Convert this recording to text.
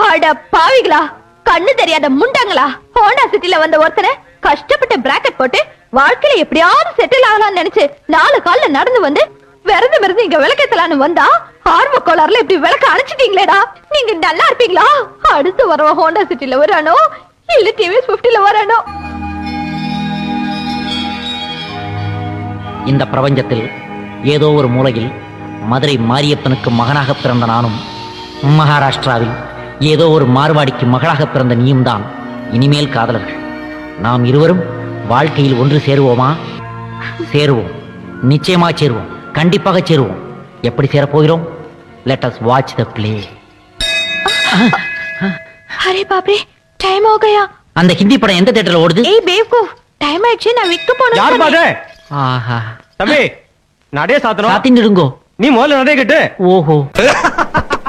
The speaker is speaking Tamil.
அட பாவிகளா கண்ணு தெரியாத முண்டங்களா ஹோண்டா சிட்டில வந்த ஒருத்தரை கஷ்டப்பட்டு பிராக்கெட் போட்டு வாழ்க்கையில எப்படியாவது செட்டில் ஆகலாம்னு நினைச்சு நாலு கால்ல நடந்து வந்து விரந்து விரந்து இங்க விளக்கேத்தலான்னு வந்தா ஆர்வ கோளாறுல இப்படி விளக்க அணைச்சிட்டீங்களேடா நீங்க நல்லா இருப்பீங்களா அடுத்து வரவ ஹோண்டா சிட்டில வரானோ இல்ல டிவிஎஸ் பிப்டில வரானோ இந்த பிரபஞ்சத்தில் ஏதோ ஒரு மூலையில் மதுரை மாரியப்பனுக்கு மகனாக பிறந்த நானும் மகாராஷ்டிராவில் ஏதோ ஒரு மார்வாடிக்கு மகளாக பிறந்த நீயும் தான் இனிமேல் காதலர்கள் நாம் இருவரும் வாழ்க்கையில் ஒன்று சேருவோமா சேருவோம் நிச்சயமா சேருவோம் கண்டிப்பாக சேருவோம் எப்படி சேரப் போகிறோம் let us watch the play அரே பாப்ரே டைம் हो गया அந்த ஹிந்தி படம் எந்த தேட்டர்ல ஓடுது ஏய் பேவ்கூஃப் டைம் ஆயிடுச்சு நான் விக்க யார் போனோம் பாது ஆஹா தம்பி நடே சாத்தணும் சாத்தின்னு இருங்கோ நீ முதல்ல நடே கட்டு ஓஹோ